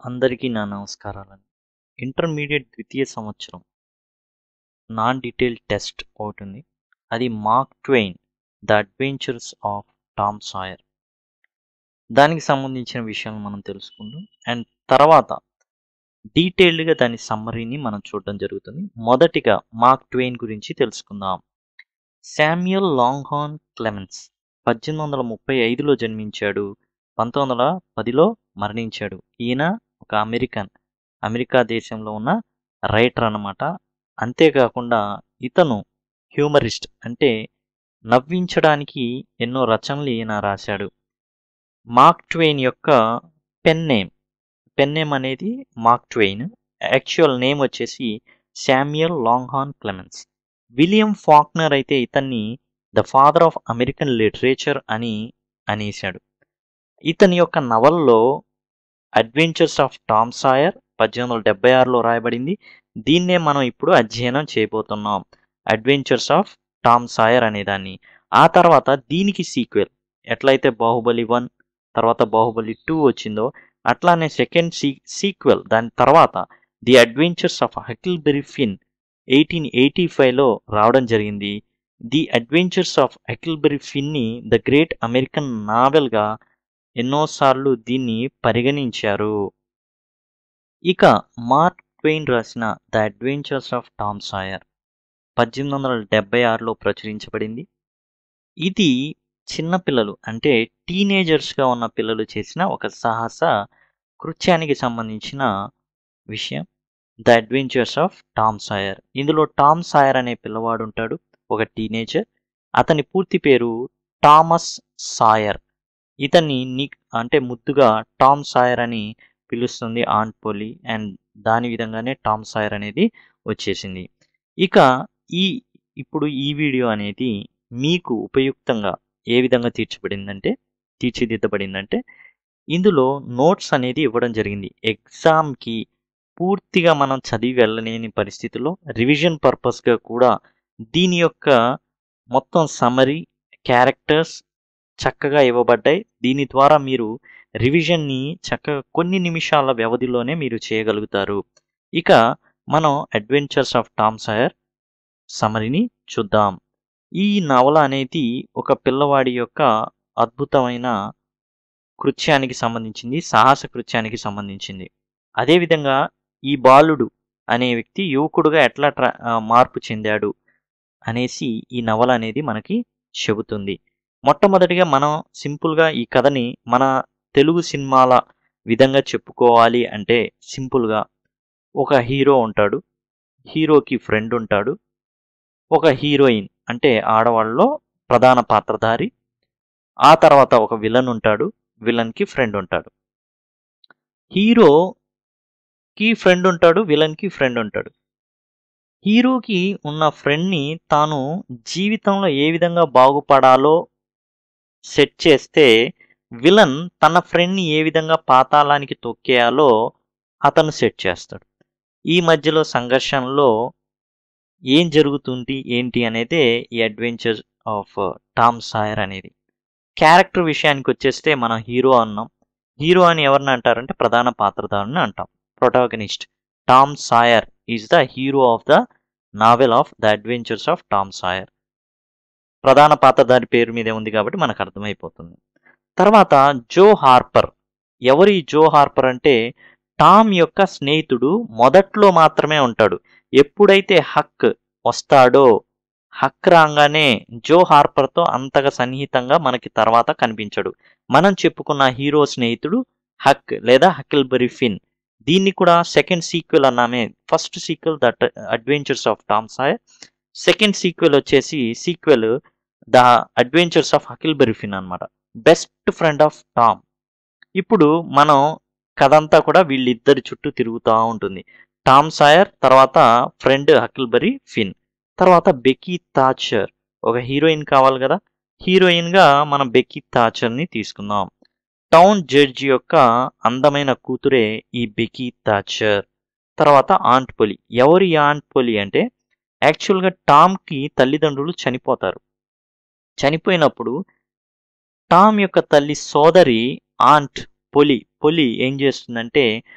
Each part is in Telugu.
అందరికీ నా నమస్కారాలండి ఇంటర్మీడియట్ ద్వితీయ సంవత్సరం నాన్ డీటెయిల్ టెస్ట్ ఒకటి ఉంది అది Mark Twain the adventures of Tom Sawyer దానికి సంబంధించిన విషయాలు మనం తెలుసుకుందాం అండ్ తర్వాత డీటెయిల్డ్గా దాని సమ్మరీని మనం చూడడం జరుగుతుంది మొదటిగా మార్క్ ట్వెయిన్ గురించి తెలుసుకుందాం శామ్యుయల్ లాంగ్హార్న్ క్లెమెన్స్ పద్దెనిమిది వందల ముప్పై ఐదులో జన్మించాడు పంతొమ్మిది వందల పదిలో మరణించాడు ఈయన ఒక అమెరికన్ అమెరికా దేశంలో ఉన్న రైటర్ అన్నమాట అంతేకాకుండా ఇతను హ్యూమరిస్ట్ అంటే నవ్వించడానికి ఎన్నో రచనలు ఈయన రాశాడు మార్క్ ట్వెయిన్ యొక్క పెన్ నేమ్ పెన్ నేమ్ అనేది మార్క్ ట్వెయిన్ యాక్చువల్ నేమ్ వచ్చేసి Samuel Langhorne Clemens William Faulkner అయితే ఇతన్ని the father of American literature అని అనేశాడు ఇతని యొక్క నవల్లో అడ్వెంచర్స్ ఆఫ్ టామ్ సాయర్ పద్దెనిమిది వందల డెబ్బై ఆరులో రాయబడింది దీన్నే మనం ఇప్పుడు అధ్యయనం చేయబోతున్నాం అడ్వెంచర్స్ ఆఫ్ టామ్ సాయర్ అనే దాన్ని ఆ తర్వాత దీనికి సీక్వెల్ ఎట్లయితే బాహుబలి వన్ తర్వాత బాహుబలి టూ వచ్చిందో అట్లానే సెకండ్ సీ సీక్వెల్ దాని తర్వాత the adventures of Huckleberry Finn eighteen eighty ఫైవ్లో రావడం జరిగింది ది అడ్వెంచర్స్ ఆఫ్ హకిల్బెరీ ఫిన్ని ద గ్రేట్ అమెరికన్ నావెల్గా ఎన్నోసార్లు దీన్ని పరిగణించారు ఇక మార్క్ ట్వెయిన్ రాసిన the adventures of Tom Sawyer పద్దెనిమిది వందల డెబ్బై ఆరులో ప్రచురించబడింది ఇది చిన్నపిల్లలు అంటే టీనేజర్స్గా ఉన్న పిల్లలు చేసిన ఒక సాహస కృత్యానికి సంబంధించిన విషయం the adventures of Tom Sawyer ఇందులో టామ్ సాయర్ అనే పిల్లవాడు ఉంటాడు ఒక టీనేజర్ అతని పూర్తి పేరు థామస్ సాయర్ ఇతన్ని నీ అంటే ముద్దుగా టామ్ సాయర్ అని పిలుస్తుంది ఆంట్ పోలి అండ్ దాని విధంగానే టామ్ సాయర్ అనేది వచ్చేసింది ఇక ఈ ఇప్పుడు ఈ వీడియో అనేది మీకు ఉపయుక్తంగా ఏ విధంగా తీర్చబడిందంటే తీర్చిదిద్దబడిందంటే ఇందులో నోట్స్ అనేది ఇవ్వడం జరిగింది ఎగ్జామ్కి పూర్తిగా మనం చదివి వెళ్ళలేని పరిస్థితుల్లో రివిజన్ పర్పస్గా కూడా దీని యొక్క మొత్తం సమరీ క్యారెక్టర్స్ చక్కగా ఇవ్వబడ్డాయి దీని ద్వారా మీరు రివిజన్ని చక్కగా కొన్ని నిమిషాల వ్యవధిలోనే మీరు చేయగలుగుతారు ఇక మనం అడ్వెంచర్స్ ఆఫ్ టామ్ సాయర్ సమరిని చూద్దాం ఈ నవల అనేది ఒక పిల్లవాడి యొక్క అద్భుతమైన కృత్యానికి సంబంధించింది సాహస కృత్యానికి సంబంధించింది అదేవిధంగా ఈ బాలుడు అనే వ్యక్తి యువకుడుగా ఎట్లా ట్రా మార్పు చెందాడు అనేసి ఈ నవల అనేది మనకి చెబుతుంది మొట్టమొదటిగా మనం సింపుల్గా ఈ కథని మన తెలుగు సినిమాల విధంగా చెప్పుకోవాలి అంటే సింపుల్గా ఒక హీరో ఉంటాడు హీరోకి ఫ్రెండ్ ఉంటాడు ఒక హీరోయిన్ అంటే ఆడవాళ్ళలో ప్రధాన పాత్రధారి ఆ తర్వాత ఒక విలన్ ఉంటాడు విలన్కి ఫ్రెండ్ ఉంటాడు హీరోకి ఫ్రెండ్ ఉంటాడు విలన్కి ఫ్రెండ్ ఉంటాడు హీరోకి ఉన్న ఫ్రెండ్ని తాను జీవితంలో ఏ విధంగా బాగుపడాలో సెట్ చేస్తే విలన్ తన ఫ్రెండ్ని ఏ విధంగా పాతాళానికి తొక్కేయాలో అతను సెట్ చేస్తాడు ఈ మధ్యలో సంఘర్షణలో ఏం జరుగుతుంది ఏంటి అనేదే ఈ అడ్వెంచర్ ఆఫ్ టామ్ సాయర్ అనేది క్యారెక్టర్ విషయానికి వచ్చేస్తే మనం హీరో అన్నాం హీరో అని ఎవరిని అంటారంటే ప్రధాన పాత్రధారుని అంటాం protagonist Tom Sawyer is the hero of the novel of the adventures of Tom Sawyer ప్రధాన పాత్రధారి పేరు మీదే ఉంది కాబట్టి మనకు అర్థమైపోతుంది తర్వాత జో హార్పర్ ఎవరి జో హార్పర్ అంటే టామ్ యొక్క స్నేహితుడు మొదట్లో మాత్రమే ఉంటాడు ఎప్పుడైతే హక్ వస్తాడో హక్ రాగానే జో హార్పర్తో అంతగా సన్నిహితంగా మనకి తర్వాత కనిపించడు మనం చెప్పుకున్న హీరో స్నేహితుడు హక్ లేదా హకిల్బరీ ఫిన్ దీన్ని కూడా సెకండ్ సీక్వెల్ అన్నామే first sequel that adventures of Tom Sawyer second sequel వచ్చేసి sequel the adventures of Huckleberry Finn అనమాట బెస్ట్ ఫ్రెండ్ ఆఫ్ టామ్ ఇప్పుడు మనం కథ అంతా కూడా వీళ్ళిద్దరి చుట్టూ తిరుగుతూ ఉంటుంది టామ్ సాయర్ తర్వాత ఫ్రెండ్ హకిల్బరీ ఫిన్ తర్వాత బెకీ తాచర్ ఒక హీరోయిన్ కావాలి కదా హీరోయిన్గా మనం బెకీ తాచర్ని తీసుకుందాం టౌన్ జడ్జి యొక్క అందమైన కూతురే ఈ బెకీ తాచర్ తర్వాత ఆంట్ పొలి ఎవరి ఆంట్ పొలి అంటే యాక్చువల్గా టామ్కి తల్లిదండ్రులు చనిపోతారు చనిపోయినప్పుడు టామ్ యొక్క తల్లి సోదరి ఆంట్ పొలి పొలి ఏం చేస్తుందంటే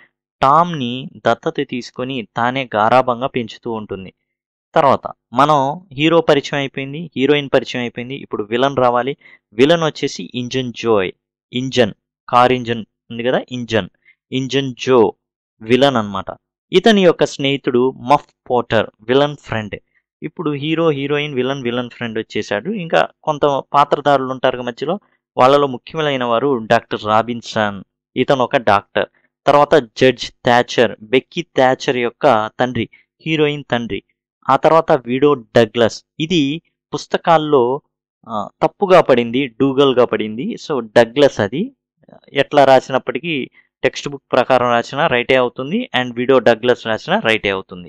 టామ్ని దత్తత తీసుకొని తానే గారాబంగా పెంచుతూ ఉంటుంది తర్వాత మనం హీరో పరిచయం అయిపోయింది హీరోయిన్ పరిచయం అయిపోయింది ఇప్పుడు విలన్ రావాలి విలన్ వచ్చేసి Injun Joe engine car engine ఉంది కదా ఇంజన్ ఇంజన్ జో విలన్ అన్నమాట ఇతని యొక్క స్నేహితుడు మఫ్ పోటర్ విలన్ ఫ్రెండ్ ఇప్పుడు hero heroine villain villain friend వచ్చేసాడు ఇంకా కొంత పాత్రధారులు ఉంటారు కదా మధ్యలో వాళ్ళలో ముఖ్యమైన వారు డాక్టర్ రాబిన్సన్ ఇతను ఒక డాక్టర్ తర్వాత జడ్జ్ థ్యాచర్ బెక్కీ థ్యాచర్ యొక్క తండ్రి హీరోయిన్ తండ్రి ఆ తర్వాత విడో డగ్లస్ ఇది పుస్తకాల్లో ఆ, తప్పుగా పడింది డూగల్గా పడింది సో డగ్లస్ అది ఎట్లా రాసినప్పటికీ టెక్స్ట్ బుక్ ప్రకారం రాసిన రైటే అవుతుంది అండ్ విడో డగ్లస్ రాసిన రైటే అవుతుంది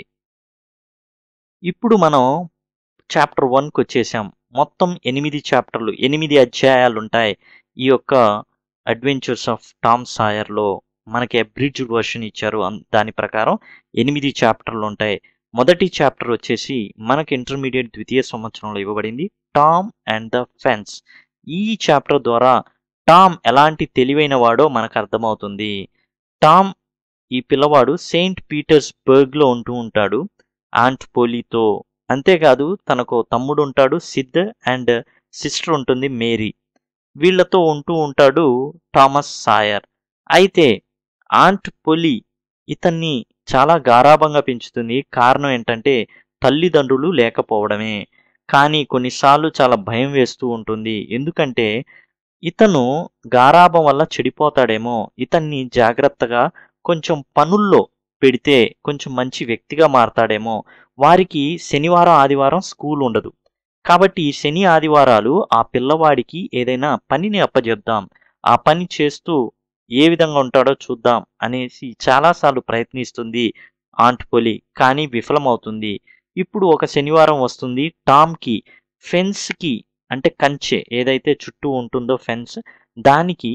ఇప్పుడు మనం చాప్టర్ వన్కి వచ్చేసాం మొత్తం ఎనిమిది చాప్టర్లు ఎనిమిది అధ్యాయాలు ఉంటాయి ఈ యొక్క అడ్వెంచర్స్ ఆఫ్ టామ్ సాయర్లో మనకి బ్రిడ్జ్ వర్షన్ ఇచ్చారు అన్- దాని ప్రకారం ఎనిమిది చాప్టర్లు ఉంటాయి మొదటి చాప్టర్ వచ్చేసి మనకి ఇంటర్మీడియట్ ద్వితీయ సంవత్సరంలో ఇవ్వబడింది టామ్ అండ్ ద ఫెన్స్ ఈ చాప్టర్ ద్వారా టామ్ ఎలాంటి తెలివైన వాడో మనకు అర్థమవుతుంది టామ్ ఈ పిల్లవాడు సెయింట్ పీటర్స్ బర్గ్లో ఉంటూ ఉంటాడు ఆంట్ పోలీతో అంతేకాదు తనకు తమ్ముడు ఉంటాడు సిద్ అండ్ సిస్టర్ ఉంటుంది మేరీ వీళ్ళతో ఉంటూ ఉంటాడు థామస్ సాయర్ అయితే ఆంట్ పొలి ఇతన్ని చాలా గారాబంగా పెంచుతుంది కారణం ఏంటంటే తల్లిదండ్రులు లేకపోవడమే కానీ కొన్నిసార్లు చాలా భయం వేస్తూ ఉంటుంది ఎందుకంటే ఇతను గారాబం వల్ల చెడిపోతాడేమో ఇతన్ని జాగ్రత్తగా కొంచెం పనుల్లో పెడితే కొంచెం మంచి వ్యక్తిగా మారతాడేమో వారికి శనివారం ఆదివారం స్కూల్ ఉండదు కాబట్టి ఈ శని ఆదివారాలు ఆ పిల్లవాడికి ఏదైనా పనిని అప్పజెప్దాం ఆ పని చేస్తూ ఏ విధంగా ఉంటాడో చూద్దాం అనేసి చాలాసార్లు ప్రయత్నిస్తుంది ఆంట్ పొలి కానీ విఫలమవుతుంది ఇప్పుడు ఒక శనివారం వస్తుంది టామ్కి ఫెన్స్కి అంటే కంచె ఏదైతే చుట్టూ ఉంటుందో ఫెన్స్ దానికి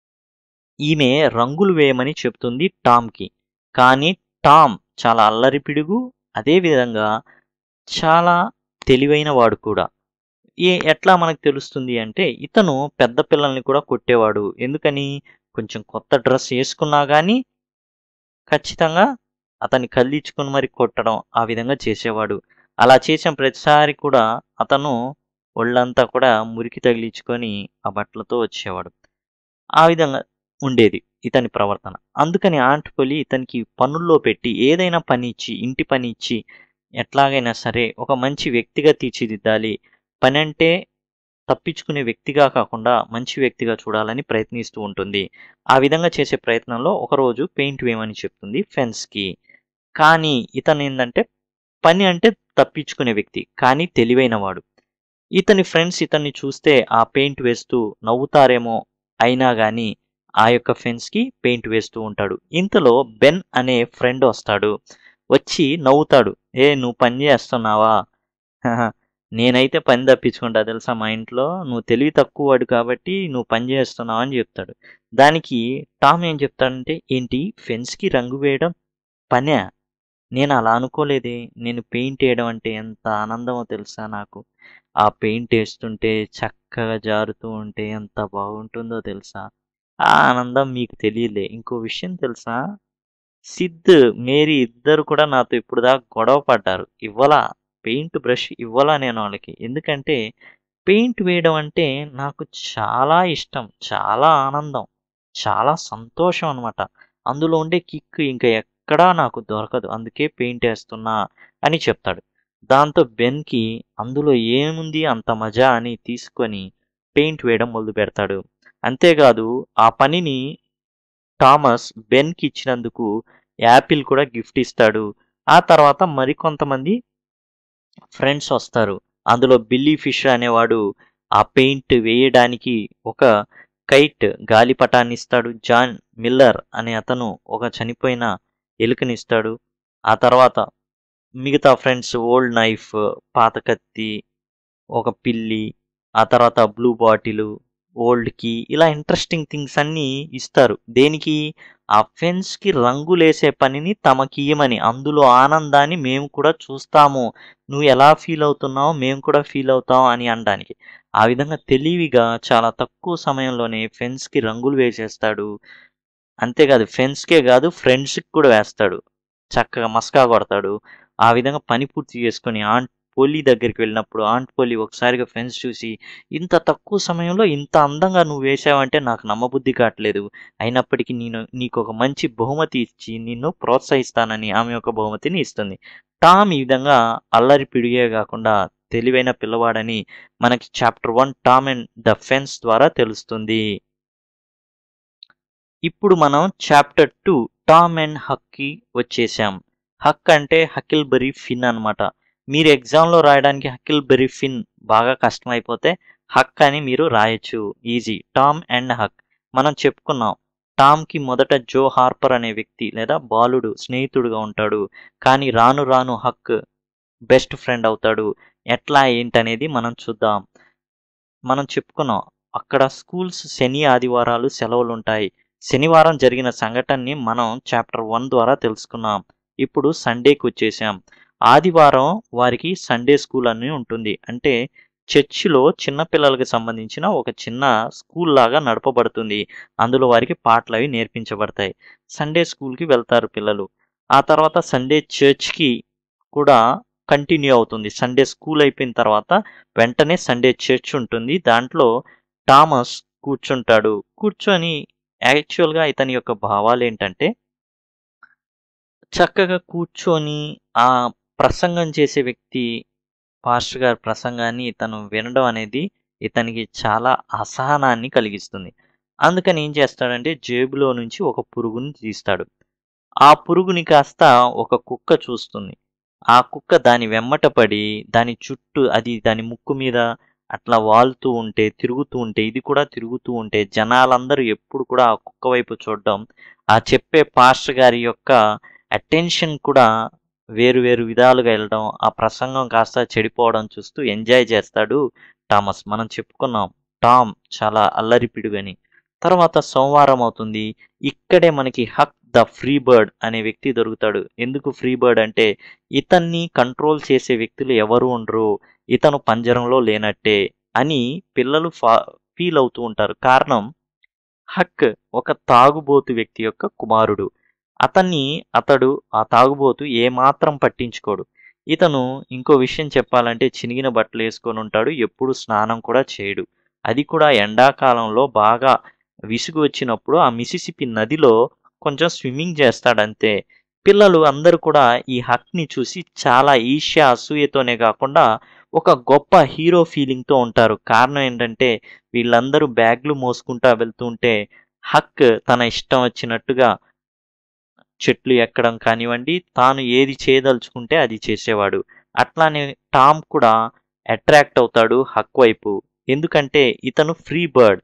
ఈమె రంగులు వేయమని చెప్తుంది టామ్కి కానీ టామ్ చాలా అల్లరి పిడుగు అదేవిధంగా చాలా తెలివైన వాడు కూడా ఏ ఎట్లా మనకు తెలుస్తుంది అంటే ఇతను పెద్ద పిల్లల్ని కూడా కొట్టేవాడు ఎందుకని కొంచెం కొత్త డ్రెస్ వేసుకున్నా కానీ ఖచ్చితంగా అతన్ని కదిలించుకుని మరి కొట్టడం ఆ విధంగా చేసేవాడు అలా చేసిన ప్రతిసారి కూడా అతను ఒళ్ళంతా కూడా మురికి తగిలించుకొని ఆ బట్టలతో వచ్చేవాడు ఆ విధంగా ఉండేది ఇతని ప్రవర్తన అందుకని ఆంట్ పొలి ఇతనికి పనుల్లో పెట్టి ఏదైనా పని ఇచ్చి ఇంటి పని ఇచ్చి ఎట్లాగైనా సరే ఒక మంచి వ్యక్తిగా తీర్చిదిద్దాలి పని అంటే తప్పించుకునే వ్యక్తిగా కాకుండా మంచి వ్యక్తిగా చూడాలని ప్రయత్నిస్తూ ఉంటుంది ఆ విధంగా చేసే ప్రయత్నంలో ఒకరోజు పెయింట్ వేయమని చెప్తుంది ఫెన్స్కి కానీ ఇతను ఏంటంటే పని అంటే తప్పించుకునే వ్యక్తి కానీ తెలివైనవాడు ఇతని ఫ్రెండ్స్ ఇతన్ని చూస్తే ఆ పెయింట్ వేస్తూ నవ్వుతారేమో అయినా కానీ ఆ యొక్క ఫెన్స్కి పెయింట్ వేస్తూ ఉంటాడు ఇంతలో బెన్ అనే ఫ్రెండ్ వస్తాడు వచ్చి నవ్వుతాడు ఏ నువ్వు పని చేస్తున్నావా "హహ, నేనైతే పని తప్పించుకుంటా తెలుసా మా ఇంట్లో నువ్వు తెలివి తక్కువ వాడు కాబట్టి నువ్వు పని చేస్తున్నావు అని చెప్తాడు దానికి టామ్ ఏం చెప్తాడంటే ఏంటి ఫెన్స్కి రంగు వేయడం పనే నేను అలా అనుకోలేదే నేను పెయింట్ వేయడం అంటే ఎంత ఆనందమో తెలుసా నాకు ఆ పెయింట్ వేస్తుంటే చక్కగా జారుతూ ఉంటే ఎంత బాగుంటుందో తెలుసా ఆ ఆనందం మీకు తెలియలే ఇంకో విషయం తెలుసా సిద్ మేరీ ఇద్దరు కూడా నాతో ఇప్పుడు దాకా గొడవ పడ్డారు ఇవ్వలా పెయింట్ బ్రష్ ఇవ్వలా నేను వాళ్ళకి ఎందుకంటే పెయింట్ వేయడం అంటే నాకు చాలా ఇష్టం చాలా ఆనందం చాలా సంతోషం అనమాట అందులో ఉండే కిక్ ఇంకా ఎక్కడా నాకు దొరకదు అందుకే పెయింట్ వేస్తున్నా అని చెప్తాడు దాంతో బెన్కి అందులో ఏముంది అంత మజా అని తీసుకొని పెయింట్ వేయడం మొదలు పెడతాడు అంతేకాదు ఆ పనిని థామస్ బెన్కి ఇచ్చినందుకు యాపిల్ కూడా గిఫ్ట్ ఇస్తాడు ఆ తర్వాత మరికొంతమంది ఫ్రెండ్స్ వస్తారు అందులో బిల్లీ ఫిష్ అనేవాడు ఆ పెయింట్ వేయడానికి ఒక కైట్ గాలిపటాన్ని ఇస్తాడు జాన్ మిల్లర్ అనే అతను ఒక చనిపోయిన ఎలుకనిస్తాడు ఆ తర్వాత మిగతా ఫ్రెండ్స్ ఓల్డ్ నైఫ్ పాత కత్తి ఒక పిల్లి ఆ తర్వాత బ్లూ బాటిల్ ఓల్డ్ కి ఇలా ఇంట్రెస్టింగ్ థింగ్స్ అన్నీ ఇస్తారు దేనికి ఆ ఫెన్స్ కి రంగులేసే పనిని తమకి ఇయ్యమని అందులో ఆనందాన్ని మేము కూడా చూస్తాము నువ్వు ఎలా ఫీల్ అవుతున్నావో మేము కూడా ఫీల్ అవుతాం అని అనడానికి ఆ విధంగా తెలివిగా చాలా తక్కువ సమయంలోనే ఫెన్స్ కి రంగులు వేసేస్తాడు అంతేకాదు ఫ్రెండ్స్కే కాదు ఫ్రెండ్స్కి కూడా వేస్తాడు చక్కగా మస్కా కొడతాడు ఆ విధంగా పని పూర్తి చేసుకొని ఆంట్ పోలీ దగ్గరికి వెళ్ళినప్పుడు ఆంట్ పోలీ ఒకసారిగా ఫ్రెండ్స్ చూసి ఇంత తక్కువ సమయంలో ఇంత అందంగా నువ్వు వేసావంటే నాకు నమ్మబుద్ధి కావట్లేదు అయినప్పటికీ నేను నీకు ఒక మంచి బహుమతి ఇచ్చి నిన్ను ప్రోత్సహిస్తానని ఆమె ఒక బహుమతిని ఇస్తుంది టామ్ ఈ విధంగా అల్లరి పిడిగే కాకుండా తెలివైన పిల్లవాడని మనకి chapter one Tom and the fence ద్వారా తెలుస్తుంది ఇప్పుడు మనం చాప్టర్ టూ టామ్ అండ్ హక్కి వచ్చేసాం హక్ అంటే హకిల్బెరీ ఫిన్ అన్నమాట మీరు ఎగ్జామ్లో రాయడానికి హకిల్బెరీ ఫిన్ బాగా కష్టమైపోతే హక్ అని మీరు రాయొచ్చు ఈజీ టామ్ అండ్ హక్ మనం చెప్పుకున్నాం టామ్కి మొదట జో హార్పర్ అనే వ్యక్తి లేదా బాలుడు స్నేహితుడుగా ఉంటాడు కానీ రాను రాను హక్ బెస్ట్ ఫ్రెండ్ అవుతాడు ఎట్లా ఏంటనేది మనం చూద్దాం మనం చెప్పుకున్నాం అక్కడ స్కూల్స్ శని ఆదివారాలు సెలవులు ఉంటాయి శనివారం జరిగిన సంఘటనని మనం చాప్టర్ వన్ ద్వారా తెలుసుకున్నాం ఇప్పుడు సండేకి వచ్చేసాం ఆదివారం వారికి సండే స్కూల్ అని ఉంటుంది అంటే చర్చిలో చిన్నపిల్లలకు సంబంధించిన ఒక చిన్న స్కూల్ లాగా నడపబడుతుంది అందులో వారికి పాటలు అవి నేర్పించబడతాయి సండే స్కూల్కి వెళ్తారు పిల్లలు ఆ తర్వాత సండే చర్చ్కి కూడా కంటిన్యూ అవుతుంది సండే స్కూల్ అయిపోయిన తర్వాత వెంటనే సండే చర్చ్ ఉంటుంది దాంట్లో థామస్ కూర్చుంటాడు కూర్చొని యాక్చువల్గా ఇతని యొక్క భావాలు ఏంటంటే చక్కగా కూర్చొని ఆ ప్రసంగం చేసే వ్యక్తి పాస్టర్ గారి ప్రసంగాన్ని ఇతను వినడం అనేది ఇతనికి చాలా అసహనాన్ని కలిగిస్తుంది అందుకని ఏం చేస్తాడంటే జేబులో నుంచి ఒక పురుగుని తీస్తాడు ఆ పురుగుని కాస్త ఒక కుక్క చూస్తుంది ఆ కుక్క దాని వెమ్మట పడి దాని చుట్టూ అది దాని ముక్కు మీద అట్లా వాలుతూ ఉంటే తిరుగుతూ ఉంటే ఇది కూడా తిరుగుతూ ఉంటే జనాలందరూ ఎప్పుడు కూడా ఆ కుక్క వైపు చూడడం ఆ చెప్పే పాస్టర్ గారి యొక్క అటెన్షన్ కూడా వేరు వేరు విధాలుగా వెళ్ళడం ఆ ప్రసంగం కాస్త చెడిపోవడం చూస్తూ ఎంజాయ్ చేస్తాడు థామస్ మనం చెప్పుకున్నాం టామ్ చాలా అల్లరిపిడుగని తర్వాత సోమవారం అవుతుంది ఇక్కడే మనకి హక్ ద ఫ్రీ బర్డ్ అనే వ్యక్తి దొరుకుతాడు ఎందుకు ఫ్రీ బర్డ్ అంటే ఇతన్ని కంట్రోల్ చేసే వ్యక్తులు ఎవరు ఉండరు ఇతను పంజరంలో లేనట్టే అని పిల్లలు ఫా ఫీల్ అవుతూ ఉంటారు కారణం హక్ ఒక తాగుబోతు వ్యక్తి యొక్క కుమారుడు అతన్ని అతడు ఆ తాగుబోతు ఏమాత్రం పట్టించుకోడు ఇతను ఇంకో విషయం చెప్పాలంటే చినిగిన బట్టలు వేసుకొని ఉంటాడు ఎప్పుడు స్నానం కూడా చేయడు అది కూడా ఎండాకాలంలో బాగా విసుగు వచ్చినప్పుడు ఆ మిసిసిపి నదిలో కొంచెం స్విమ్మింగ్ చేస్తాడంతే పిల్లలు అందరూ కూడా ఈ హక్ని చూసి చాలా ఈర్ష్య అసూయతోనే కాకుండా ఒక గొప్ప హీరో ఫీలింగ్తో ఉంటారు కారణం ఏంటంటే వీళ్ళందరూ బ్యాగ్లు మోసుకుంటా వెళ్తుంటే హక్ తన ఇష్టం వచ్చినట్టుగా చెట్లు ఎక్కడం కానివ్వండి తాను ఏది చేయదలుచుకుంటే అది చేసేవాడు అట్లానే టామ్ కూడా అట్రాక్ట్ అవుతాడు హక్ వైపు ఎందుకంటే ఇతను ఫ్రీ బర్డ్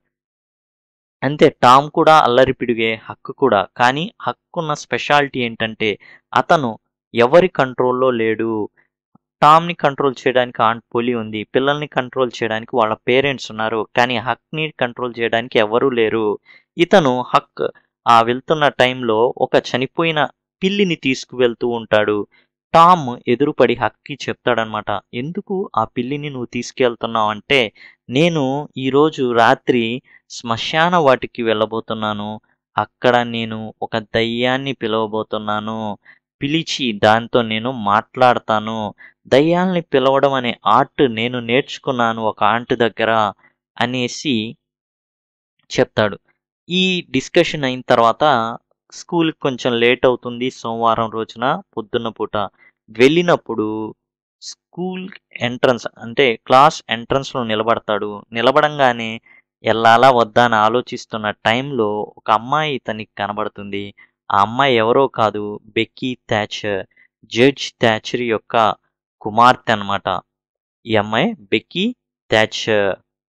అంతే టామ్ కూడా అల్లరిపిడిగే హక్కు కూడా కానీ హక్కున్న స్పెషాలిటీ ఏంటంటే అతను ఎవరి కంట్రోల్లో లేడు టామ్ని కంట్రోల్ చేయడానికి ఆంట్ పోలి ఉంది పిల్లల్ని కంట్రోల్ చేయడానికి వాళ్ళ పేరెంట్స్ ఉన్నారు కానీ హక్ని కంట్రోల్ చేయడానికి ఎవరూ లేరు ఇతను హక్ ఆ వెళ్తున్న టైంలో ఒక చనిపోయిన పిల్లిని తీసుకువెళ్తూ ఉంటాడు టామ్ ఎదురుపడి హక్కి చెప్తాడనమాట ఎందుకు ఆ పిల్లిని నువ్వు తీసుకెళ్తున్నావు అంటే నేను ఈరోజు రాత్రి శ్మశాన వాటికి వెళ్ళబోతున్నాను అక్కడ నేను ఒక దయ్యాన్ని పిలవబోతున్నాను పిలిచి దాంతో నేను మాట్లాడతాను దయ్యాల్ని పిలవడం అనే ఆర్ట్ నేను నేర్చుకున్నాను ఒక ఆంట్ దగ్గర అనేసి చెప్తాడు ఈ డిస్కషన్ అయిన తర్వాత స్కూల్కి కొంచెం లేట్ అవుతుంది సోమవారం రోజున పొద్దున్న పూట వెళ్ళినప్పుడు స్కూల్ ఎంట్రన్స్ అంటే క్లాస్ ఎంట్రన్స్లో నిలబడతాడు నిలబడంగానే వెళ్ళాలా వద్దా అని ఆలోచిస్తున్న టైంలో ఒక అమ్మాయి ఇతనికి కనబడుతుంది ఆ అమ్మాయి ఎవరో కాదు బెక్కీ థ్యాచర్ జడ్జ్ థ్యాచర్ యొక్క కుమార్తె అనమాట ఈ అమ్మాయి బెక్కీ థ్యాచర్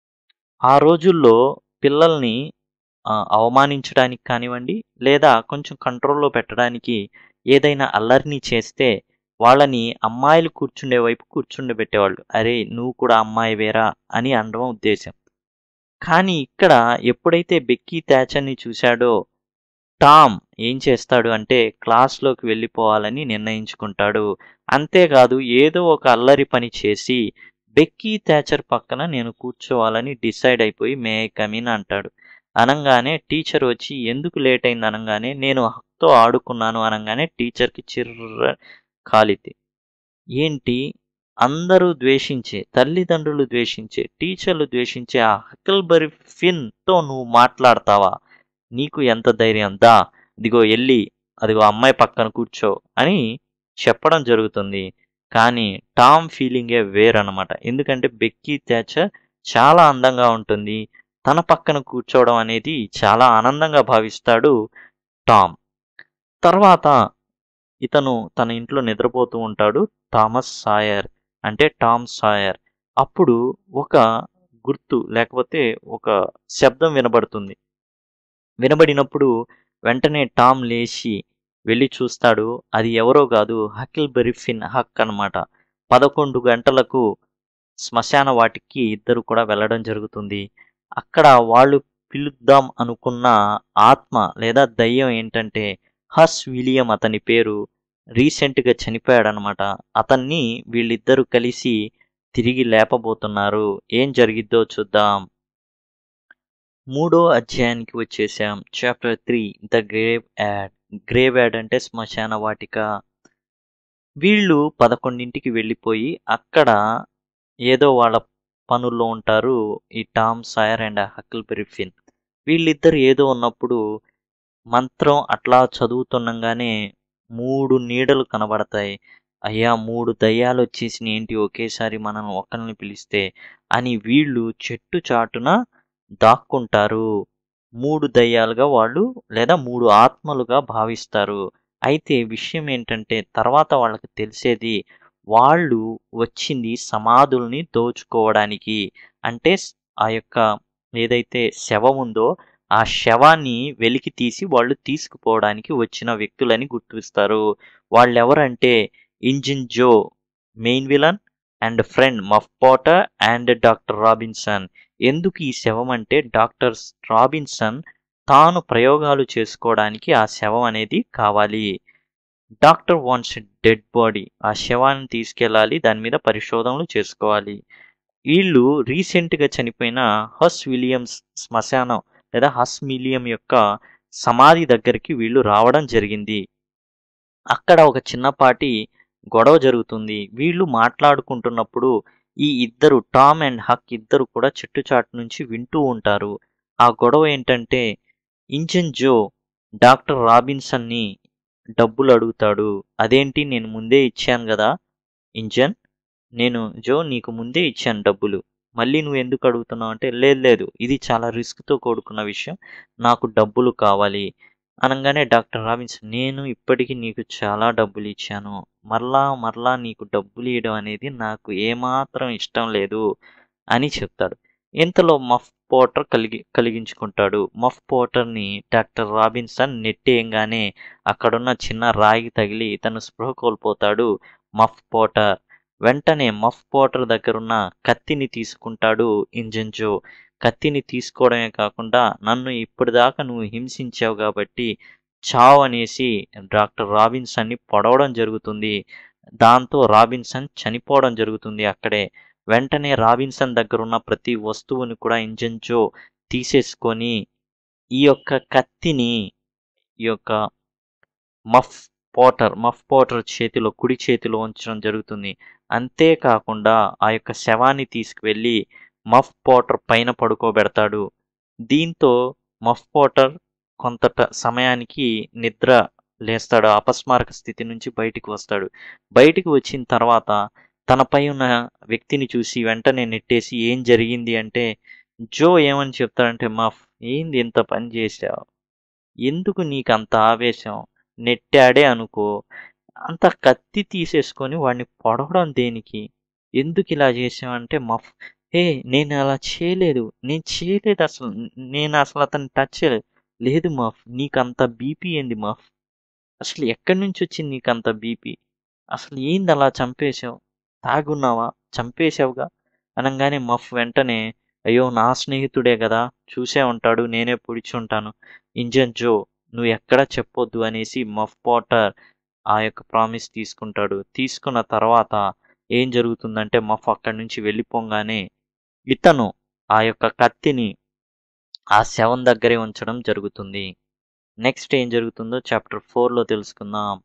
ఆ రోజుల్లో పిల్లల్ని అవమానించడానికి కానివ్వండి లేదా కొంచెం కంట్రోల్లో పెట్టడానికి ఏదైనా అల్లరిని చేస్తే వాళ్ళని అమ్మాయిలు కూర్చుండే వైపు కూర్చుండబెట్టేవాళ్ళు అరే నువ్వు కూడా అమ్మాయి వేరా అని అనడం ఉద్దేశం కానీ ఇక్కడ ఎప్పుడైతే బెక్కీ థ్యాచర్ని చూశాడో టామ్ ఏం చేస్తాడు అంటే క్లాస్లోకి వెళ్ళిపోవాలని నిర్ణయించుకుంటాడు అంతేకాదు ఏదో ఒక అల్లరి పని చేసి బెక్కీ థ్యాచర్ పక్కన నేను కూర్చోవాలని డిసైడ్ అయిపోయి మే కమిన్ అంటాడు అనగానే టీచర్ వచ్చి ఎందుకు లేట్ అయింది అనగానే నేను హక్తో ఆడుకున్నాను అనగానే టీచర్కి చిర్ర కాలిద్ది ఏంటి అందరూ ద్వేషించే తల్లిదండ్రులు ద్వేషించే టీచర్లు ద్వేషించే ఆ హకిల్బరి ఫిన్తో నువ్వు మాట్లాడతావా నీకు ఎంత ధైర్యం దా ఇదిగో వెళ్ళి అదిగో అమ్మాయి పక్కన కూర్చో అని చెప్పడం జరుగుతుంది కానీ టామ్ ఫీలింగే వేరనమాట ఎందుకంటే బెక్కీ థ్యాచర్ చాలా అందంగా ఉంటుంది తన పక్కన కూర్చోవడం అనేది చాలా ఆనందంగా భావిస్తాడు టామ్ తర్వాత ఇతను తన ఇంట్లో నిద్రపోతూ ఉంటాడు థామస్ సాయర్ అంటే టామ్ సాయర్ అప్పుడు ఒక గుర్తు లేకపోతే ఒక శబ్దం వినబడుతుంది వినబడినప్పుడు వెంటనే టామ్ లేచి వెళ్ళి చూస్తాడు అది ఎవరో కాదు హకిల్ బెరిఫిన్ హక్ అనమాట పదకొండు గంటలకు శ్మశాన వాటికి ఇద్దరు కూడా వెళ్ళడం జరుగుతుంది అక్కడ వాళ్ళు పిలుద్దాం అనుకున్న ఆత్మ లేదా దయ్యం ఏంటంటే హస్ విలియం అతని పేరు రీసెంట్గా చనిపోయాడనమాట అతన్ని వీళ్ళిద్దరూ కలిసి తిరిగి లేపబోతున్నారు ఏం జరిగిద్దో చూద్దాం మూడో అధ్యాయానికి వచ్చేసాం chapter three the graveyard graveyard అంటే శ్మశాన వాటిక వీళ్ళు పదకొండింటికి వెళ్ళిపోయి అక్కడ ఏదో వాళ్ళ పనుల్లో ఉంటారు ఈ Tom Sawyer and Huckleberry Finn వీళ్ళిద్దరు ఏదో ఉన్నప్పుడు మంత్రం అట్లా చదువుతుండగానే మూడు నీడలు కనబడతాయి అయ్యా మూడు దయ్యాలు వచ్చేసి ఏంటి ఒకేసారి మనం ఒక్కరిని పిలిస్తే అని వీళ్ళు చెట్టు చాటున దాక్కుంటారు మూడు దయ్యాలుగా వాళ్ళు లేదా మూడు ఆత్మలుగా భావిస్తారు అయితే విషయం ఏంటంటే తర్వాత వాళ్ళకి తెలిసేది వాళ్ళు వచ్చింది సమాధుల్ని దోచుకోవడానికి అంటే ఆ యొక్క ఏదైతే శవం ఉందో ఆ శవాన్ని వెలికి తీసి వాళ్ళు తీసుకుపోవడానికి వచ్చిన వ్యక్తులని గుర్తిస్తారు వాళ్ళెవరంటే Injun Joe main villain and friend Muff Potter and doctor Robinson ఎందుకు ఈ శవం అంటే డాక్టర్ రాబిన్సన్ తాను ప్రయోగాలు చేసుకోవడానికి ఆ శవం అనేది కావాలి డాక్టర్ వాన్స్ డెడ్ బాడీ ఆ శవాన్ని తీసుకెళ్ళాలి దాని మీద పరిశోధనలు చేసుకోవాలి వీళ్ళు రీసెంట్గా చనిపోయిన హస్ విలియమ్స్ శ్మశానం లేదా హస్ మిలియం యొక్క సమాధి దగ్గరికి వీళ్ళు రావడం జరిగింది అక్కడ ఒక చిన్నపాటి గొడవ జరుగుతుంది వీళ్ళు మాట్లాడుకుంటున్నప్పుడు ఈ ఇద్దరు టామ్ అండ్ హక్ ఇద్దరు కూడా చెట్టుచాటు నుంచి వింటూ ఉంటారు ఆ గొడవ ఏంటంటే ఇంజన్ జో డాక్టర్ రాబిన్సన్ని డబ్బులు అడుగుతాడు అదేంటి నేను ముందే ఇచ్చాను కదా ఇంజన్ నేను జో నీకు ముందే ఇచ్చాను డబ్బులు మళ్ళీ నువ్వు ఎందుకు అడుగుతున్నావు అంటే లేదు లేదు ఇది చాలా రిస్క్తో కూడుకున్న విషయం నాకు డబ్బులు కావాలి అనగానే డాక్టర్ రాబిన్సన్ నేను ఇప్పటికీ నీకు చాలా డబ్బులు ఇచ్చాను మరలా మరలా నీకు డబ్బులు ఇవ్వడం అనేది నాకు ఏమాత్రం ఇష్టం లేదు అని చెప్తాడు ఇంతలో మఫ్ పోటర్ కలిగి కలిగించుకుంటాడు మఫ్ పోటర్ని డాక్టర్ రాబిన్సన్ నెట్టేయంగానే అక్కడున్న చిన్న రాయి తగిలి ఇతను స్పృహ కోల్పోతాడు మఫ్ పోటర్ వెంటనే మఫ్ పోటర్ దగ్గరున్న కత్తిని తీసుకుంటాడు ఇంజన్ జో కత్తిని తీసుకోవడమే కాకుండా నన్ను ఇప్పటిదాకా నువ్వు హింసించావు కాబట్టి చావ్ అనేసి డాక్టర్ రాబిన్సన్ని పొడవడం జరుగుతుంది దాంతో రాబిన్సన్ చనిపోవడం జరుగుతుంది అక్కడే వెంటనే రాబిన్సన్ దగ్గర ఉన్న ప్రతి వస్తువుని కూడా ఇంజన్ జో తీసేసుకొని ఈ యొక్క కత్తిని ఈ యొక్క మఫ్ పోటర్ మఫ్ పోటర్ చేతిలో కుడి చేతిలో ఉంచడం జరుగుతుంది అంతేకాకుండా ఆ యొక్క శవాన్ని తీసుకువెళ్ళి మఫ్ పోటర్ పైన పడుకోబెడతాడు దీంతో మఫ్ పోటర్ కొంత సమయానికి నిద్ర లేస్తాడు అపస్మారక స్థితి నుంచి బయటికి వస్తాడు బయటికి వచ్చిన తర్వాత తనపై ఉన్న వ్యక్తిని చూసి వెంటనే నెట్టేసి ఏం జరిగింది అంటే జో ఏమని చెప్తాడంటే మఫ్ ఏంది ఇంత పని చేశావు ఎందుకు నీకు అంత ఆవేశం నెట్టాడే అనుకో అంత కత్తి తీసేసుకొని వాడిని పొడవడం దేనికి ఎందుకు ఇలా చేసావంటే మఫ్ హే నేను అలా చేయలేదు నేను చేయలేదు అసలు నేను అసలు అతన్ని టచ్ చేయలేదు లేదు మఫ్ నీకు అంత బీపీ ఏంది మఫ్ అసలు ఎక్కడి నుంచి వచ్చింది నీకు అంత బీపీ అసలు ఏంది అలా చంపేశావు తాగున్నావా చంపేశావుగా అనగానే మఫ్ వెంటనే అయ్యో నా స్నేహితుడే కదా చూసే ఉంటాడు నేనే పొడిచి ఉంటాను ఇంజన్ జో నువ్వు ఎక్కడా చెప్పొద్దు అనేసి మఫ్ పోటర్ ఆ యొక్క ప్రామిస్ తీసుకుంటాడు తీసుకున్న తర్వాత ఏం జరుగుతుందంటే మఫ్ అక్కడి నుంచి వెళ్ళిపోగానే ఇతను ఆ యొక్క కత్తిని ఆ శవం దగ్గరే ఉంచడం జరుగుతుంది నెక్స్ట్ ఏం జరుగుతుందో చాప్టర్ ఫోర్లో తెలుసుకుందాం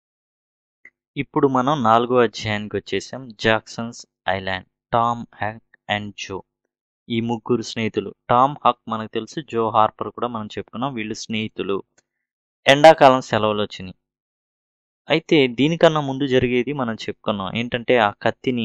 ఇప్పుడు మనం నాలుగో అధ్యాయానికి వచ్చేసాం Jackson's island Tom Huck and Joe ఈ ముగ్గురు స్నేహితులు టామ్ హక్ మనకు తెలుసు జో హార్పర్ కూడా మనం చెప్పుకున్నాం వీళ్ళు స్నేహితులు ఎండాకాలం సెలవులు వచ్చినాయి అయితే దీనికన్నా ముందు జరిగేది మనం చెప్పుకున్నాం ఏంటంటే ఆ కత్తిని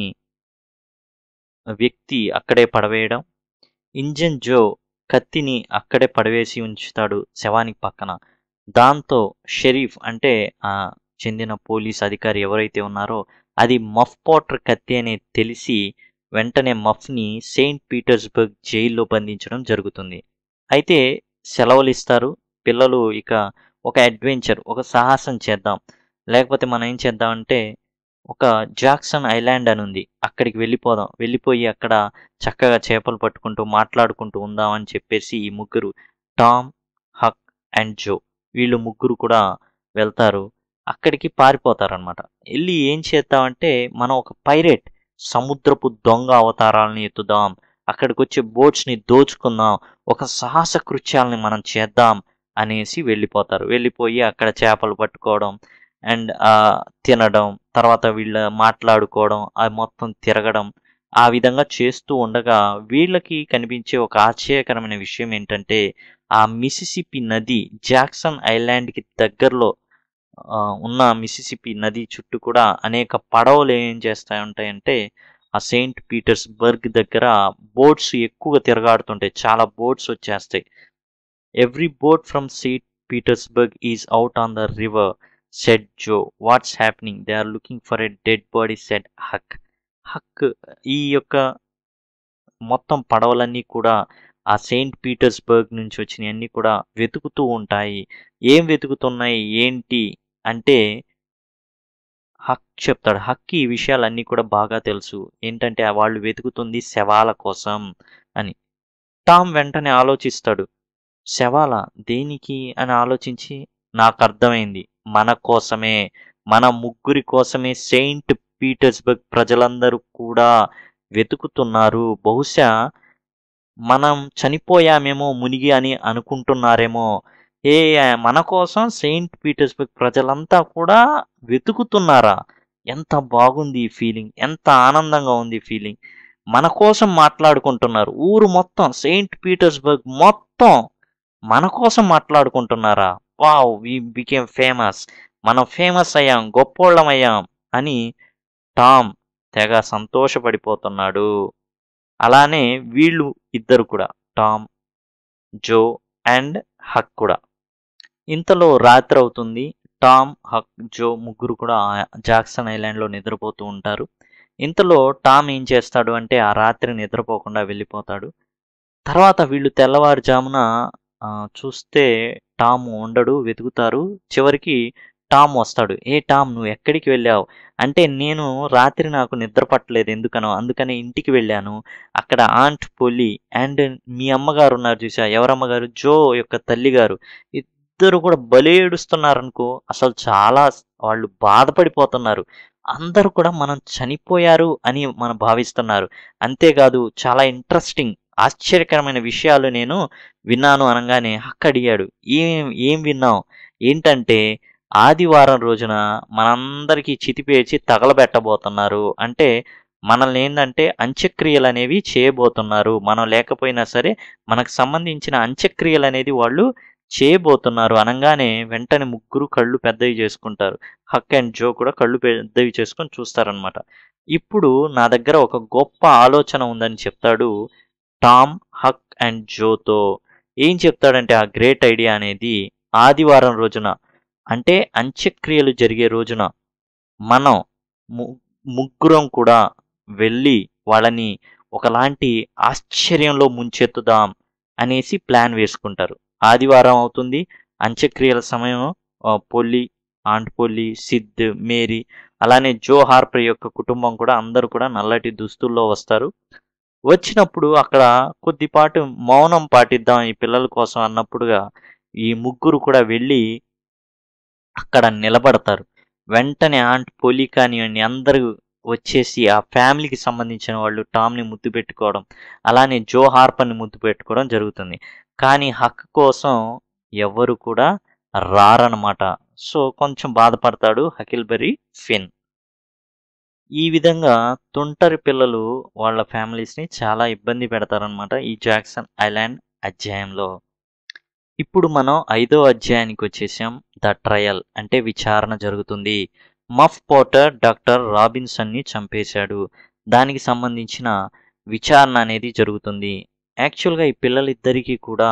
వ్యక్తి అక్కడే పడవేయడం ఇంజన్ జో కత్తిని అక్కడే పడవేసి ఉంచుతాడు శవానికి పక్కన దాంతో షెరీఫ్ అంటే ఆ చెందిన పోలీస్ అధికారి ఎవరైతే ఉన్నారో అది మఫ్ పోటర్ కత్తి అనేది తెలిసి వెంటనే మఫ్ని సెయింట్ పీటర్స్బర్గ్ జైల్లో బంధించడం జరుగుతుంది అయితే సెలవులు ఇస్తారు పిల్లలు ఇక ఒక అడ్వెంచర్ ఒక సాహసం చేద్దాం లేకపోతే మనం ఏం చేద్దామంటే ఒక జాక్సన్ ఐలాండ్ అని ఉంది అక్కడికి వెళ్ళిపోదాం వెళ్ళిపోయి అక్కడ చక్కగా చేపలు పట్టుకుంటూ మాట్లాడుకుంటూ ఉందాం అని చెప్పేసి ఈ ముగ్గురు టామ్ హక్ అండ్ జో వీళ్ళు ముగ్గురు కూడా వెళ్తారు అక్కడికి పారిపోతారనమాట వెళ్ళి ఏం చేద్దామంటే మనం ఒక పైరేట్ సముద్రపు దొంగ అవతారాలని ఎత్తుదాం అక్కడికి వచ్చే బోట్స్ని దోచుకుందాం ఒక సాహస కృత్యాలని మనం చేద్దాం అనేసి వెళ్ళిపోతారు వెళ్ళిపోయి అక్కడ చేపలు పట్టుకోవడం అండ్ తినడం తర్వాత వీళ్ళ మాట్లాడుకోవడం అది మొత్తం తిరగడం ఆ విధంగా చేస్తూ ఉండగా వీళ్ళకి కనిపించే ఒక ఆశ్చర్యకరమైన విషయం ఏంటంటే ఆ మిసిసిపి నది జాక్సన్ ఐలాండ్కి దగ్గరలో ఉన్న మిసిసిపి నది చుట్టూ కూడా అనేక పడవలు ఏం చేస్తాయి ఉంటాయంటే ఆ సెయింట్ పీటర్స్ బర్గ్ దగ్గర బోట్స్ ఎక్కువగా తిరగాడుతుంటాయి చాలా బోట్స్ వచ్చేస్తాయి every boat from Saint Petersburg is out on the river said Joe what's happening they are looking for a dead body said Huck Huck ఈ యొక్క మొత్తం పడవలన్నీ కూడా ఆ సెయింట్ పీటర్స్బర్గ్ నుంచి వచ్చినవన్నీ కూడా వెతుకుతూ ఉంటాయి ఏం వెతుకుతున్నాయి ఏంటి అంటే హక్ చెప్తాడు హక్కి ఈ విషయాలన్నీ కూడా బాగా తెలుసు ఏంటంటే వాళ్ళు వెతుకుతుంది శవాల కోసం అని టామ్ వెంటనే ఆలోచిస్తాడు శవాల దేనికి అని ఆలోచించి నాకు అర్థమైంది మన కోసమే మన ముగ్గురి కోసమే సెయింట్ పీటర్స్బర్గ్ ప్రజలందరూ కూడా వెతుకుతున్నారు బహుశా మనం చనిపోయామేమో మునిగి అని అనుకుంటున్నారేమో ఏ మన కోసం సెయింట్ పీటర్స్బర్గ్ ప్రజలంతా కూడా వెతుకుతున్నారా ఎంత బాగుంది ఈ ఫీలింగ్ ఎంత ఆనందంగా ఉంది ఫీలింగ్ మన కోసం మాట్లాడుకుంటున్నారు ఊరు మొత్తం సెయింట్ పీటర్స్బర్గ్ మొత్తం మన కోసం మాట్లాడుకుంటున్నారా వావ్ వి బికేమ్ ఫేమస్ మనం ఫేమస్ అయ్యాం గొప్పోళ్ళం అయ్యాం అని టామ్ తెగ సంతోషపడిపోతున్నాడు అలానే వీళ్ళు ఇద్దరు కూడా టామ్ జో అండ్ హక్ కూడా ఇంతలో రాత్రి అవుతుంది టామ్ హక్ జో ముగ్గురు కూడా జాక్సన్ ఐలాండ్లో నిద్రపోతూ ఉంటారు ఇంతలో టామ్ ఏం చేస్తాడు అంటే ఆ రాత్రి నిద్రపోకుండా వెళ్ళిపోతాడు తర్వాత వీళ్ళు తెల్లవారుజామున చూస్తే టామ్ ఉండడు వెతుకుతారు చివరికి టామ్ వస్తాడు ఏ టామ్ నువ్వు ఎక్కడికి వెళ్ళావు అంటే నేను రాత్రి నాకు నిద్ర పట్టలేదు ఎందుకనో అందుకని ఇంటికి వెళ్ళాను అక్కడ ఆంట్ పొలి అండ్ మీ అమ్మగారు ఉన్నారు చూసా ఎవరమ్మగారు జో యొక్క తల్లిగారు ఇద్దరు కూడా బలి ఏడుస్తున్నారనుకో అసలు చాలా వాళ్ళు బాధపడిపోతున్నారు అందరూ కూడా మనం చనిపోయారు అని మనం భావిస్తున్నారు అంతేకాదు చాలా ఇంట్రెస్టింగ్ ఆశ్చర్యకరమైన విషయాలు నేను విన్నాను అనగానే హక్ అడిగాడు ఏం ఏం విన్నావు ఏంటంటే ఆదివారం రోజున మనందరికీ చితిపేచి తగలబెట్టబోతున్నారు అంటే మనల్ని ఏంటంటే అంత్యక్రియలు అనేవి చేయబోతున్నారు మనం లేకపోయినా సరే మనకు సంబంధించిన అంత్యక్రియలు అనేది వాళ్ళు చేయబోతున్నారు అనగానే వెంటనే ముగ్గురు కళ్ళు పెద్దవి చేసుకుంటారు హక్ అండ్ జో కూడా కళ్ళు పెద్దవి చేసుకొని చూస్తారనమాట ఇప్పుడు నా దగ్గర ఒక గొప్ప ఆలోచన ఉందని చెప్తాడు టామ్ హక్ అండ్ జోతో ఏం చెప్తాడంటే ఆ గ్రేట్ ఐడియా అనేది ఆదివారం రోజున అంటే అంత్యక్రియలు జరిగే రోజున మనం ముగ్గురం కూడా వెళ్ళి వాళ్ళని ఒకలాంటి ఆశ్చర్యంలో ముంచెత్తుదాం అనేసి ప్లాన్ వేసుకుంటారు ఆదివారం అవుతుంది అంత్యక్రియల సమయం Polly aunt Polly Sid Mary అలానే జో హార్పర్ యొక్క కుటుంబం కూడా అందరూ కూడా నల్లటి దుస్తుల్లో వస్తారు వచ్చినప్పుడు అక్కడ కొద్దిపాటు మౌనం పాటిద్దాం ఈ పిల్లల కోసం అన్నప్పుడుగా ఈ ముగ్గురు కూడా వెళ్ళి అక్కడ నిలబడతారు వెంటనే ఆంట్ పొలి కానివ్వండి అందరూ వచ్చేసి ఆ ఫ్యామిలీకి సంబంధించిన వాళ్ళు టామ్ని ముద్దు పెట్టుకోవడం అలానే జో హార్పర్ని ముద్దు పెట్టుకోవడం జరుగుతుంది కానీ హక్ కోసం ఎవ్వరు కూడా రారనమాట సో కొంచెం బాధపడతాడు హకిల్బెరీ ఫిన్ ఈ విధంగా తుంటరి పిల్లలు వాళ్ళ ఫ్యామిలీస్ని చాలా ఇబ్బంది పెడతారనమాట ఈ జాక్సన్ ఐలాండ్ అధ్యాయంలో ఇప్పుడు మనం ఐదో అధ్యాయానికి వచ్చేసాం ద ట్రయల్ అంటే విచారణ జరుగుతుంది మఫ్ పోటర్ డాక్టర్ రాబిన్సన్ని చంపేశాడు దానికి సంబంధించిన విచారణ అనేది జరుగుతుంది యాక్చువల్గా ఈ పిల్లలిద్దరికీ కూడా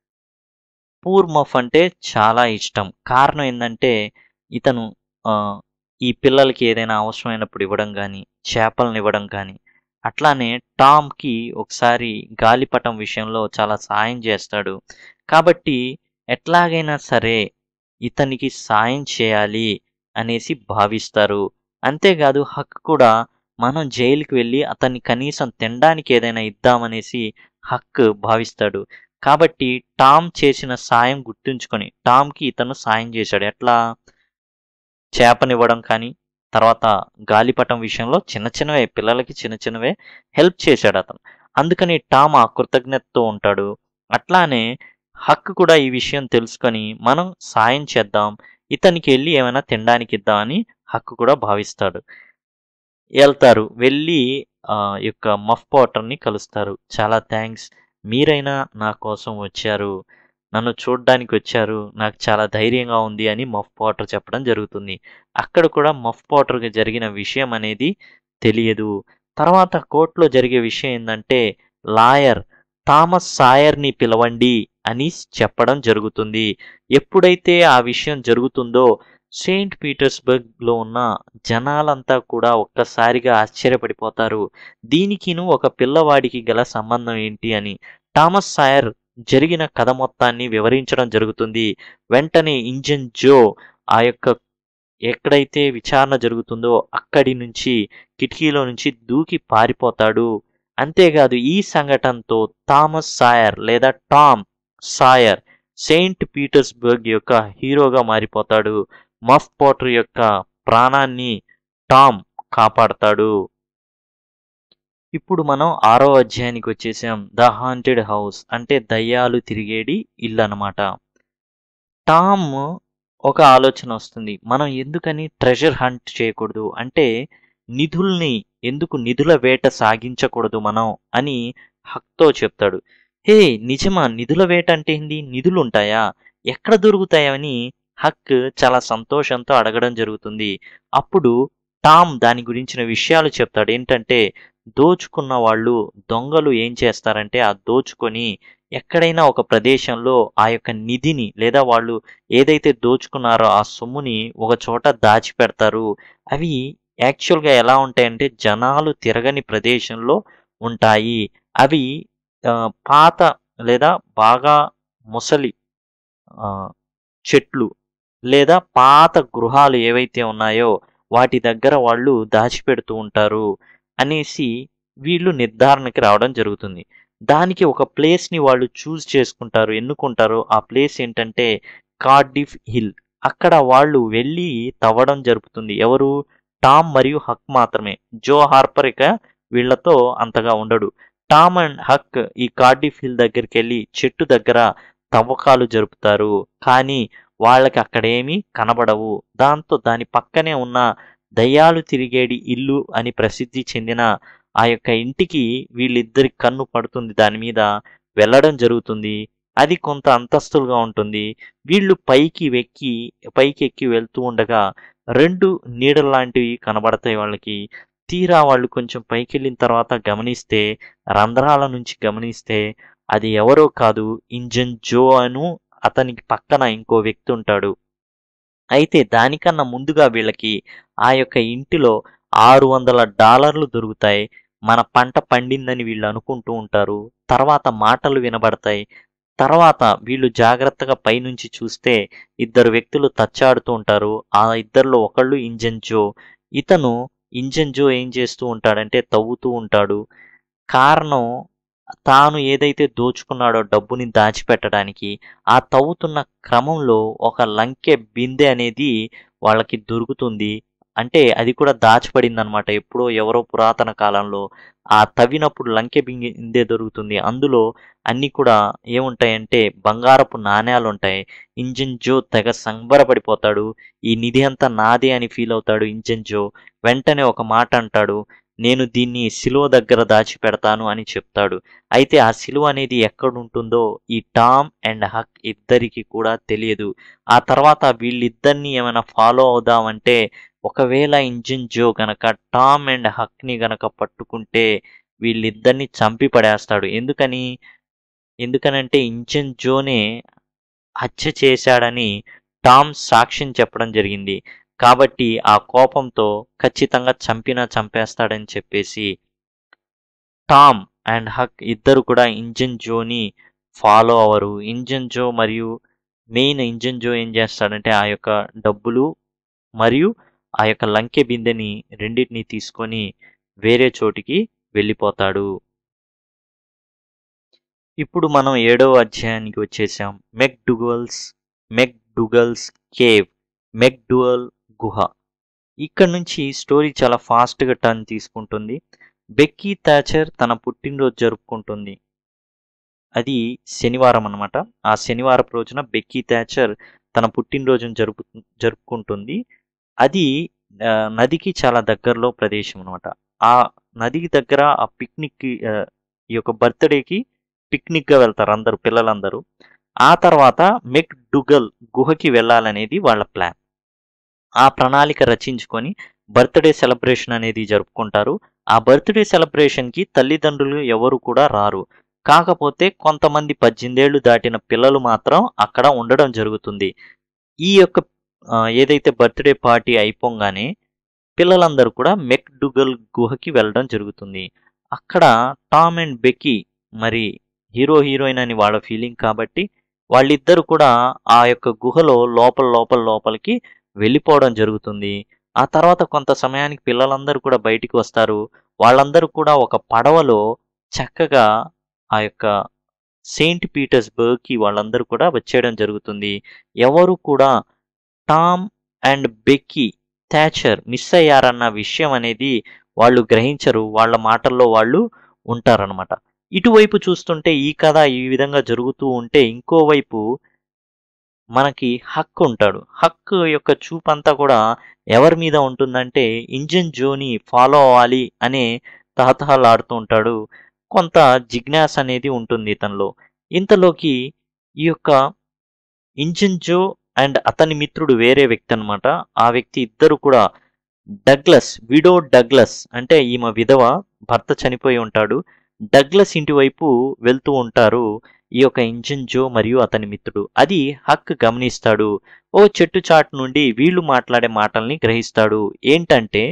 పూర్ మఫ్ అంటే చాలా ఇష్టం కారణం ఏంటంటే ఇతను ఆ, ఈ పిల్లలకి ఏదైనా అవసరమైనప్పుడు ఇవ్వడం కానీ చేపలను ఇవ్వడం కానీ అట్లానే టామ్కి ఒకసారి గాలిపటం విషయంలో చాలా సాయం చేస్తాడు కాబట్టి ఎట్లాగైనా సరే ఇతనికి సాయం చేయాలి అనేసి భావిస్తారు అంతేకాదు హక్ కూడా మనం జైలుకి వెళ్ళి అతన్ని కనీసం తినడానికి ఏదైనా ఇద్దామనేసి హక్ భావిస్తాడు కాబట్టి టామ్ చేసిన సాయం గుర్తుంచుకొని టామ్కి ఇతను సాయం చేశాడు ఎట్లా చేపనివ్వడం కానీ తర్వాత గాలిపటం విషయంలో చిన్న చిన్నవే పిల్లలకి చిన్న చిన్నవే హెల్ప్ చేశాడు అతను అందుకని టామ్ ఆ కృతజ్ఞతతో ఉంటాడు అట్లానే హక్ కూడా ఈ విషయం తెలుసుకొని మనం సాయం చేద్దాం ఇతనికి వెళ్ళి ఏమైనా తినడానికి ఇద్దామని హక్కు కూడా భావిస్తాడు వెళ్తారు వెళ్ళి ఆ యొక్క మఫ్ పోటర్ని కలుస్తారు చాలా థ్యాంక్స్ మీరైనా నా కోసం వచ్చారు నన్ను చూడడానికి వచ్చారు నాకు చాలా ధైర్యంగా ఉంది అని మఫ్ పోటర్ చెప్పడం జరుగుతుంది అక్కడ కూడా మఫ్ పోటర్కి జరిగిన విషయం అనేది తెలియదు తర్వాత కోర్టులో జరిగే విషయం ఏంటంటే లాయర్ థామస్ సాయర్ని పిలవండి అని చెప్పడం జరుగుతుంది ఎప్పుడైతే ఆ విషయం జరుగుతుందో సెయింట్ పీటర్స్బర్గ్లో ఉన్న జనాలంతా కూడా ఒక్కసారిగా ఆశ్చర్యపడిపోతారు దీనికిను ఒక పిల్లవాడికి గల సంబంధం ఏంటి అని థామస్ సాయర్ జరిగిన కథ మొత్తాన్ని వివరించడం జరుగుతుంది వెంటనే ఇంజన్ జో ఆ యొక్క ఎక్కడైతే విచారణ జరుగుతుందో అక్కడి నుంచి కిటికీలో నుంచి దూకి పారిపోతాడు అంతేకాదు ఈ సంఘటనతో థామస్ సాయర్ లేదా టామ్ సాయర్ సెయింట్ పీటర్స్బర్గ్ యొక్క హీరోగా మారిపోతాడు మఫ్ పోటర్ యొక్క ప్రాణాన్ని టామ్ కాపాడతాడు ఇప్పుడు మనం ఆరో అధ్యాయానికి వచ్చేసాం ద హాంటెడ్ హౌస్ అంటే దయ్యాలు తిరిగేడి ఇల్లు అనమాట టామ్ ఒక ఆలోచన వస్తుంది మనం ఎందుకని ట్రెజర్ హంట్ చేయకూడదు అంటే నిధుల్ని ఎందుకు నిధుల వేట సాగించకూడదు మనం అని హక్తో చెప్తాడు హే నిజమా నిధుల వేట అంటే ఏంది నిధులు ఉంటాయా ఎక్కడ దొరుకుతాయని హక్ చాలా సంతోషంతో అడగడం జరుగుతుంది అప్పుడు టామ్ దాని గురించిన విషయాలు చెప్తాడు ఏంటంటే దోచుకున్న వాళ్ళు దొంగలు ఏం చేస్తారంటే ఆ దోచుకొని ఎక్కడైనా ఒక ప్రదేశంలో ఆ యొక్క నిధిని లేదా వాళ్ళు ఏదైతే దోచుకున్నారో ఆ సొమ్ముని ఒక చోట దాచిపెడతారు అవి యాక్చువల్గా ఎలా ఉంటాయంటే జనాలు తిరగని ప్రదేశంలో ఉంటాయి అవి ఆ, పాత లేదా బాగా ముసలి ఆ, చెట్లు లేదా పాత గృహాలు ఏవైతే ఉన్నాయో వాటి దగ్గర వాళ్ళు దాచిపెడుతూ ఉంటారు అనేసి వీళ్ళు నిర్ధారణకి రావడం జరుగుతుంది దానికి ఒక ప్లేస్ని వాళ్ళు చూస్ చేసుకుంటారు ఎన్నుకుంటారు ఆ ప్లేస్ ఏంటంటే కార్డిఫ్ హిల్ అక్కడ వాళ్ళు వెళ్ళి తవ్వడం జరుగుతుంది ఎవరు టామ్ మరియు హక్ మాత్రమే జో హార్పర్ ఇక వీళ్ళతో అంతగా ఉండడు టామ్ అండ్ హక్ ఈ కార్డిఫ్ హిల్ దగ్గరికి వెళ్ళి చెట్టు దగ్గర తవ్వకాలు జరుపుతారు కానీ వాళ్ళకి అక్కడేమీ కనబడవు దాంతో దాని పక్కనే ఉన్న దయ్యాలు తిరిగేడి ఇల్లు అని ప్రసిద్ధి చెందిన ఆ యొక్క ఇంటికి వీళ్ళిద్దరి కన్ను పడుతుంది దాని మీద వెళ్ళడం జరుగుతుంది అది కొంత అంతస్తులుగా ఉంటుంది వీళ్ళు పైకి వెక్కి పైకి ఎక్కి వెళ్తూ ఉండగా రెండు నీడల లాంటివి కనబడతాయి వాళ్ళకి తీరా వాళ్ళు కొంచెం పైకి వెళ్ళిన తర్వాత గమనిస్తే రంధ్రాల నుంచి గమనిస్తే అది ఎవరో కాదు ఇంజన్ జో అను అతనికి పక్కన ఇంకో వ్యక్తి ఉంటాడు అయితే దానికన్నా ముందుగా వీళ్ళకి ఆ యొక్క ఇంటిలో ఆరు వందల డాలర్లు దొరుకుతాయి మన పంట పండిందని వీళ్ళు అనుకుంటూ ఉంటారు తర్వాత మాటలు వినబడతాయి తర్వాత వీళ్ళు జాగ్రత్తగా పైనుంచి చూస్తే ఇద్దరు వ్యక్తులు తచ్చాడుతూ ఉంటారు ఆ ఇద్దరిలో ఒకళ్ళు ఇంజన్ జో ఇతను ఇంజన్ జో ఏం చేస్తూ ఉంటాడంటే తవ్వుతూ ఉంటాడు కారణం తాను ఏదైతే దోచుకున్నాడో డబ్బుని దాచిపెట్టడానికి ఆ తవ్వుతున్న క్రమంలో ఒక లంకె బిందె అనేది వాళ్ళకి దొరుకుతుంది అంటే అది కూడా దాచిపడింది అనమాట ఎప్పుడో ఎవరో పురాతన కాలంలో ఆ తవ్వినప్పుడు లంకె బిందె దొరుకుతుంది అందులో అన్నీ కూడా ఏముంటాయంటే బంగారపు నాణ్యాలు ఉంటాయి ఇంజన్ జో తెగ సంబరపడిపోతాడు ఈ నిధి అంతా నాదే అని ఫీల్ అవుతాడు ఇంజన్ జో వెంటనే ఒక మాట అంటాడు నేను దీన్ని సిలువ దగ్గర దాచిపెడతాను అని చెప్తాడు అయితే ఆ సిలువ అనేది ఎక్కడ ఉంటుందో ఈ టామ్ అండ్ హక్ ఇద్దరికి కూడా తెలియదు ఆ తర్వాత వీళ్ళిద్దరిని ఏమైనా ఫాలో అవుదామంటే ఒకవేళ ఇంజిన్ జో గనక టామ్ అండ్ హక్ని గనక పట్టుకుంటే వీళ్ళిద్దరిని చంపి పడేస్తాడు ఎందుకని ఎందుకనంటే ఇంజిన్ జోనే హత్య చేశాడని టామ్ సాక్ష్యం చెప్పడం జరిగింది కాబట్టి ఆ కోపంతో ఖచ్చితంగా చంపినా చంపేస్తాడని చెప్పేసి టామ్ అండ్ హక్ ఇద్దరు కూడా ఇంజన్ జోని ఫాలో అవరు ఇంజన్ జో మరియు మెయిన్ ఇంజన్ జో ఏం చేస్తాడంటే ఆ యొక్క డబ్బులు మరియు ఆ యొక్క లంకె బిందెని రెండింటిని తీసుకొని వేరే చోటికి వెళ్ళిపోతాడు ఇప్పుడు మనం ఏడవ అధ్యాయానికి వచ్చేసాం మెక్ డుగల్స్ మెక్ డుగల్స్ కేవ్ మెక్ డువల్ గుహ ఇక్కడ నుంచి స్టోరీ చాలా ఫాస్ట్గా టర్న్ తీసుకుంటుంది బెక్కీ థాచర్ తన పుట్టినరోజు జరుపుకుంటుంది అది శనివారం అనమాట ఆ శనివారం రోజున బెక్కీ థాచర్ తన పుట్టినరోజును జరుపు జరుపుకుంటుంది అది ఆ, నదికి చాలా దగ్గరలో ప్రదేశం అనమాట ఆ నదికి దగ్గర ఆ పిక్నిక్ ఈ యొక్క బర్త్డేకి పిక్నిక్గా వెళ్తారు అందరూ పిల్లలందరూ ఆ తర్వాత మెక్ డుగల్ గుహకి వెళ్ళాలనేది వాళ్ళ ప్లాన్ ఆ ప్రణాళిక రచించుకొని బర్త్డే సెలబ్రేషన్ అనేది జరుపుకుంటారు ఆ బర్త్డే సెలబ్రేషన్కి తల్లిదండ్రులు ఎవరు కూడా రారు కాకపోతే కొంతమంది పద్దెనిమిదేళ్లు దాటిన పిల్లలు మాత్రం అక్కడ ఉండడం జరుగుతుంది ఈ యొక్క ఆ, ఏదైతే బర్త్డే పార్టీ అయిపోగానే పిల్లలందరూ కూడా మెక్ డుగల్ గుహకి వెళ్ళడం జరుగుతుంది అక్కడ టామ్ అండ్ బెక్కీ మరి హీరో హీరోయిన్ అని వాళ్ళ ఫీలింగ్ కాబట్టి వాళ్ళిద్దరు కూడా ఆ యొక్క గుహలో లోపల లోపల లోపలికి వెళ్ళిపోవడం జరుగుతుంది ఆ తర్వాత కొంత సమయానికి పిల్లలందరూ కూడా బయటికి వస్తారు వాళ్ళందరూ కూడా ఒక పడవలో చక్కగా ఆ యొక్క సెయింట్ పీటర్స్బర్గ్కి వాళ్ళందరూ కూడా వచ్చేయడం జరుగుతుంది ఎవరు కూడా Tom and Becky Thatcher miss అయ్యారన్న విషయం అనేది వాళ్ళు గ్రహించరు వాళ్ళ మాటల్లో వాళ్ళు ఉంటారనమాట ఇటువైపు చూస్తుంటే ఈ కథ ఈ విధంగా జరుగుతూ ఉంటే ఇంకోవైపు మనకి హక్ ఉంటాడు హక్ యొక్క చూపంతా కూడా ఎవరి మీద ఉంటుందంటే ఇంజన్ జోని ఫాలో అవ్వాలి అనే తహతహలాడుతూ ఉంటాడు కొంత జిజ్ఞాస అనేది ఉంటుంది ఇతనిలో ఇంతలోకి ఈ యొక్క ఇంజన్ జో అండ్ అతని మిత్రుడు వేరే వ్యక్తి అనమాట ఆ వ్యక్తి ఇద్దరు కూడా డగ్లస్ విడో డగ్లస్ అంటే ఈమె విధవ భర్త చనిపోయి ఉంటాడు డగ్లస్ ఇంటి వైపు వెళ్తూ ఉంటారు ఈ యొక్క ఇంజన్ జో మరియు అతని మిత్రుడు అది హక్ గమనిస్తాడు ఓ చెట్టు చాటు నుండి వీళ్ళు మాట్లాడే మాటల్ని గ్రహిస్తాడు ఏంటంటే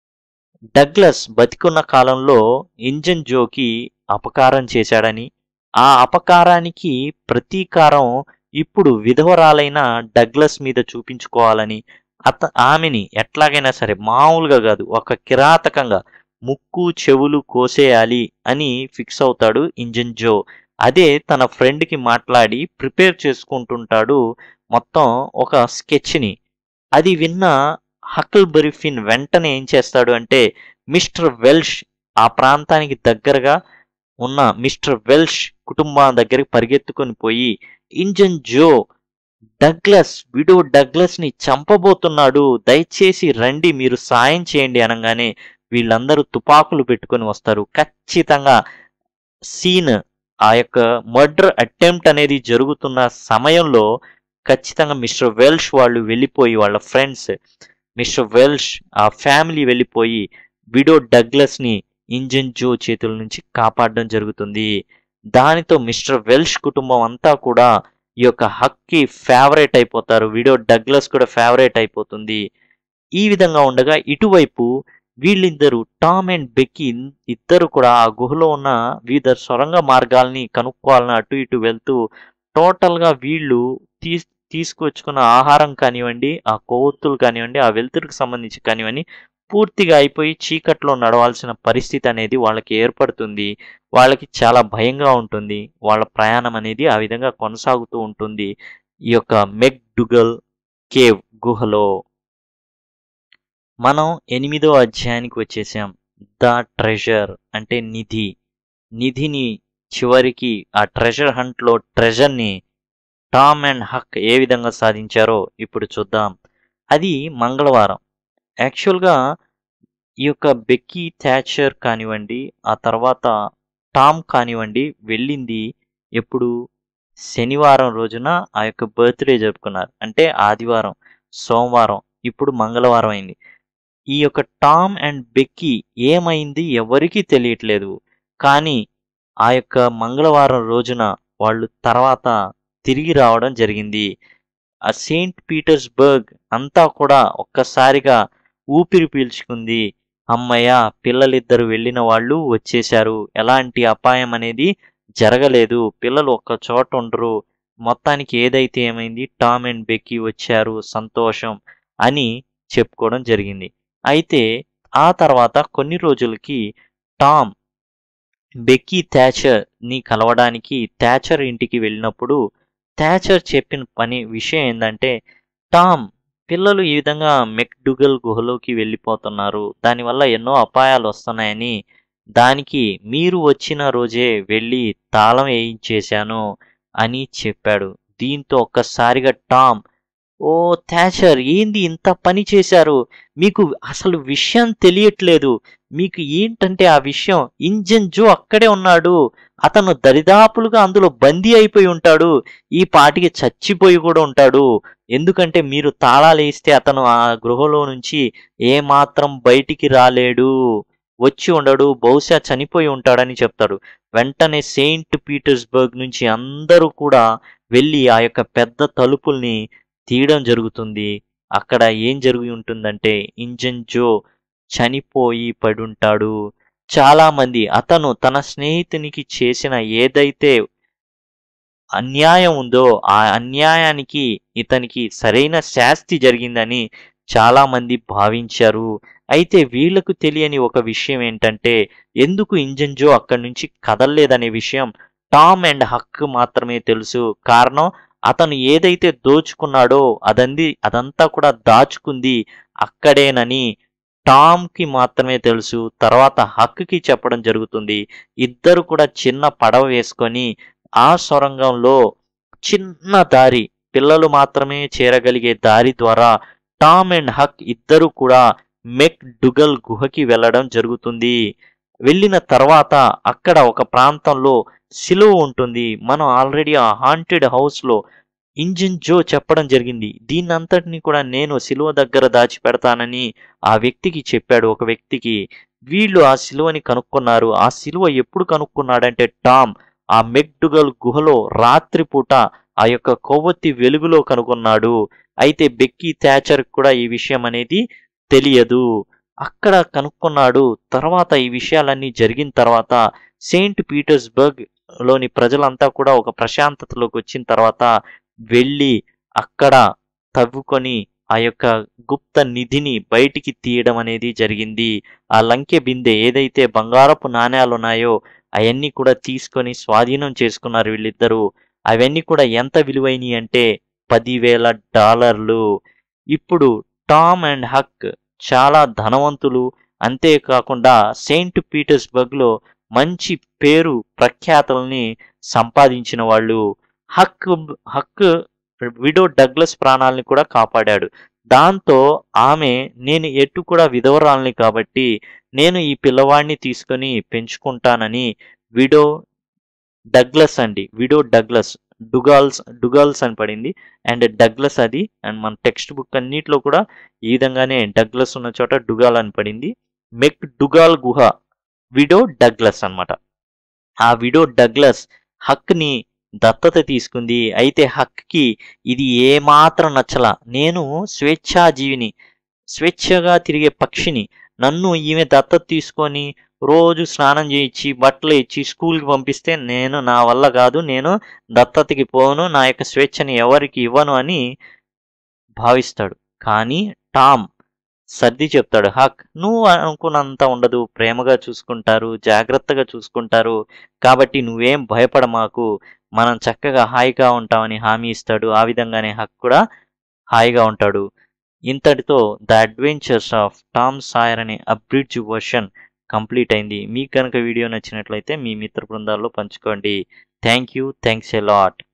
డగ్లస్ బతికున్న కాలంలో ఇంజన్ జోకి అపకారం చేశాడని ఆ అపకారానికి ప్రతీకారం ఇప్పుడు విధవరాలైన డగ్లస్ మీద చూపించుకోవాలని అత ఆమెని ఎట్లాగైనా సరే మామూలుగా కాదు ఒక కిరాతకంగా ముక్కు చెవులు కోసేయాలి అని ఫిక్స్ అవుతాడు ఇంజన్ జో అదే తన ఫ్రెండ్కి మాట్లాడి ప్రిపేర్ చేసుకుంటుంటాడు మొత్తం ఒక స్కెచ్ని అది విన్న హకల్ బెరిఫిన్ వెంటనే ఏం చేస్తాడు అంటే మిస్టర్ వెల్ష్ ఆ ప్రాంతానికి దగ్గరగా ఉన్న మిస్టర్ వెల్ష్ కుటుంబం దగ్గరికి పరిగెత్తుకొని పోయి Injun Joe Douglas widow Douglas ని చంపబోతున్నాడు దయచేసి రండి మీరు సాయం చేయండి అనగానే వీళ్ళందరూ తుపాకులు పెట్టుకొని వస్తారు ఖచ్చితంగా సీన్ ఆ యొక్క మర్డర్ అటెంప్ట్ అనేది జరుగుతున్న సమయంలో ఖచ్చితంగా మిస్టర్ వెల్ష్ వాళ్ళు వెళ్ళిపోయి వాళ్ళ ఫ్రెండ్స్ మిస్టర్ వెల్ష్ ఆ ఫ్యామిలీ వెళ్ళిపోయి విడో డగ్లస్ ని ఇంజన్ జో చేతుల నుంచి కాపాడడం జరుగుతుంది దానితో మిస్టర్ వెల్ష్ కుటుంబం అంతా కూడా ఈ యొక్క హక్కి ఫేవరెట్ అయిపోతారు విడో డగ్లస్ కూడా ఫేవరెట్ అయిపోతుంది ఈ విధంగా ఉండగా ఇటువైపు వీళ్ళిద్దరు టామ్ అండ్ బెక్కీ ఇద్దరు కూడా ఆ గుహలో ఉన్న వివిధ సొరంగ మార్గాల్ని కనుక్కోవాలని అటు ఇటు వెళ్తూ టోటల్గా వీళ్ళు తీ తీసుకొచ్చుకున్న ఆహారం కానివ్వండి ఆ కొవ్వొత్తులు కానివ్వండి ఆ వెలుతురుకు సంబంధించి కానివ్వండి పూర్తిగా అయిపోయి చీకట్లో నడవాల్సిన పరిస్థితి అనేది వాళ్ళకి ఏర్పడుతుంది వాళ్ళకి చాలా భయంగా ఉంటుంది వాళ్ళ ప్రయాణం అనేది ఆ విధంగా కొనసాగుతూ ఉంటుంది ఈ యొక్క మెక్ డుగల్ కేవ్ గుహలో మనం ఎనిమిదో అధ్యాయానికి వచ్చేసాం ద ట్రెజర్ అంటే నిధి నిధిని చివరికి ఆ ట్రెజర్ హంట్లో ట్రెజర్ని టామ్ అండ్ హక్ ఏ విధంగా సాధించారో ఇప్పుడు చూద్దాం అది మంగళవారం యాక్చువల్గా ఈ యొక్క బెక్కీ థ్యాచర్ కానివ్వండి ఆ తర్వాత టామ్ కానివ్వండి వెళ్ళింది ఎప్పుడు శనివారం రోజున ఆ యొక్క బర్త్డే జరుపుకున్నారు అంటే ఆదివారం సోమవారం ఇప్పుడు మంగళవారం అయింది ఈ యొక్క టామ్ అండ్ బెక్కీ ఏమైంది ఎవరికీ తెలియట్లేదు కానీ ఆ యొక్క మంగళవారం రోజున వాళ్ళు తర్వాత తిరిగి రావడం జరిగింది ఆ సెయింట్ పీటర్స్బర్గ్ అంతా కూడా ఒక్కసారిగా ఊపిరి పీల్చుకుంది అమ్మయ్య పిల్లలిద్దరు వెళ్ళిన వాళ్ళు వచ్చేశారు ఎలాంటి అపాయం అనేది జరగలేదు పిల్లలు ఒక్క చోట ఉండరు మొత్తానికి ఏదైతే ఏమైంది టామ్ అండ్ బెక్కీ వచ్చారు సంతోషం అని చెప్పుకోవడం జరిగింది అయితే ఆ తర్వాత కొన్ని రోజులకి టామ్ బెక్కీ థ్యాచర్ ని కలవడానికి థ్యాచర్ ఇంటికి వెళ్ళినప్పుడు థ్యాచర్ చెప్పిన పని విషయం ఏంటంటే టామ్ పిల్లలు ఈ విధంగా మెక్డుగల్ గుహలోకి వెళ్ళిపోతున్నారు దానివల్ల ఎన్నో అపాయాలు వస్తున్నాయని దానికి మీరు వచ్చిన రోజే వెళ్ళి తాళం వేయించేశాను అని చెప్పాడు దీంతో ఒక్కసారిగా టామ్ ఓ థ్యాచర్ ఏంది ఇంత పని చేశారు మీకు అసలు విషయం తెలియట్లేదు మీకు ఏంటంటే ఆ విషయం ఇంజన్ జో అక్కడే ఉన్నాడు అతను దరిదాపులుగా అందులో బందీ అయిపోయి ఉంటాడు ఈ పాటికి చచ్చిపోయి కూడా ఉంటాడు ఎందుకంటే మీరు తాళాలు వేస్తే అతను ఆ గృహలో నుంచి ఏమాత్రం బయటికి రాలేడు వచ్చి ఉండడు బహుశా చనిపోయి ఉంటాడని చెప్తాడు వెంటనే సెయింట్ పీటర్స్బర్గ్ నుంచి అందరూ కూడా వెళ్ళి ఆ యొక్క పెద్ద తలుపుల్ని తీయడం జరుగుతుంది అక్కడ ఏం జరిగి ఉంటుందంటే ఇంజన్ జో చనిపోయి పడుంటాడు చాలా మంది అతను తన స్నేహితునికి చేసిన ఏదైతే అన్యాయం ఉందో ఆ అన్యాయానికి ఇతనికి సరైన శాస్తి జరిగిందని చాలా మంది భావించారు అయితే వీళ్లకు తెలియని ఒక విషయం ఏంటంటే ఎందుకు ఇంజన్ జో అక్కడి నుంచి కదలలేదనే విషయం టామ్ అండ్ హక్ మాత్రమే తెలుసు కారణం అతను ఏదైతే దోచుకున్నాడో అదంది అదంతా కూడా దాచుకుంది అక్కడేనని టామ్కి మాత్రమే తెలుసు తర్వాత హక్కి చెప్పడం జరుగుతుంది ఇద్దరు కూడా చిన్న పడవ వేసుకొని ఆ సొరంగంలో చిన్న దారి పిల్లలు మాత్రమే చేరగలిగే దారి ద్వారా టామ్ అండ్ హక్ ఇద్దరు కూడా మెక్ డుగల్ గుహకి వెళ్ళడం జరుగుతుంది వెళ్ళిన తర్వాత అక్కడ ఒక ప్రాంతంలో సిలువ ఉంటుంది మనం ఆల్రెడీ ఆ హాంటెడ్ హౌస్లో ఇంజిన్ జో చెప్పడం జరిగింది దీన్నంతటిని కూడా నేను సిలువ దగ్గర దాచిపెడతానని ఆ వ్యక్తికి చెప్పాడు ఒక వ్యక్తికి వీళ్ళు ఆ సిలువని కనుక్కున్నారు ఆ సిలువ ఎప్పుడు కనుక్కున్నాడంటే టామ్ ఆ మెక్డుగల్ గుహలో రాత్రిపూట ఆ యొక్క కొవ్వొత్తి వెలుగులో కనుగొన్నాడు అయితే బెక్కీ థ్యాచర్ కూడా ఈ విషయం అనేది తెలియదు అక్కడ కనుక్కున్నాడు తర్వాత ఈ విషయాలన్నీ జరిగిన తర్వాత సెయింట్ పీటర్స్బర్గ్ లోని ప్రజలంతా కూడా ఒక ప్రశాంతతలోకి వచ్చిన తర్వాత వెళ్ళి అక్కడ తవ్వుకొని ఆ యొక్క గుప్త నిధిని బయటికి తీయడం అనేది జరిగింది ఆ లంకె బిందె ఏదైతే బంగారపు నాణ్యాలు ఉన్నాయో అవన్నీ కూడా తీసుకొని స్వాధీనం చేసుకున్నారు వీళ్ళిద్దరూ అవన్నీ కూడా ఎంత విలువైనవి అంటే పదివేల డాలర్లు ఇప్పుడు టామ్ అండ్ హక్ చాలా ధనవంతులు అంతేకాకుండా సెయింట్ పీటర్స్బర్గ్లో మంచి పేరు ప్రఖ్యాతల్ని సంపాదించిన వాళ్ళు హక్ హక్ విడో డగ్లస్ ప్రాణాలని కూడా కాపాడాడు దాంతో ఆమె నేను ఎటు కూడా విధవరాల్ని కాబట్టి నేను ఈ పిల్లవాడిని తీసుకొని పెంచుకుంటానని విడో డగ్లస్ అండి విడో డగ్లస్ డుగాల్స్ డుగాల్స్ అని పడింది అండ్ డగ్లస్ అది అండ్ మన టెక్స్ట్ బుక్ అన్నిట్లో కూడా ఈ విధంగానే డగ్లస్ ఉన్న చోట డుగాల్ అని పడింది మెక్ డుగాల్ గుహ విడో డగ్లస్ అన్నమాట ఆ విడో డగ్లస్ హక్ని దత్తత తీసుకుంది అయితే హక్కి ఇది ఏమాత్రం నచ్చల నేను స్వేచ్ఛాజీవిని స్వేచ్ఛగా తిరిగే పక్షిని నన్ను ఈమె దత్తత తీసుకొని రోజు స్నానం చేయించి బట్టలు ఇచ్చి స్కూల్కి పంపిస్తే నేను నా వల్ల కాదు నేను దత్తతకి పోను నా యొక్క స్వేచ్ఛని ఎవరికి ఇవ్వను అని భావిస్తాడు కానీ టామ్ సర్ది చెప్తాడు హక్ నువ్వు అనుకున్నంత ఉండదు ప్రేమగా చూసుకుంటారు జాగ్రత్తగా చూసుకుంటారు కాబట్టి నువ్వేం భయపడ మాకు మనం చక్కగా హాయిగా ఉంటామని హామీ ఇస్తాడు ఆ విధంగానే హక్ కూడా హాయిగా ఉంటాడు ఇంతటితో the adventures of Tom Sawyer అనే అబ్రిడ్జ్ వర్షన్ కంప్లీట్ అయింది మీకు కనుక వీడియో నచ్చినట్లయితే మీ మిత్ర బృందాల్లో పంచుకోండి thank you thanks a lot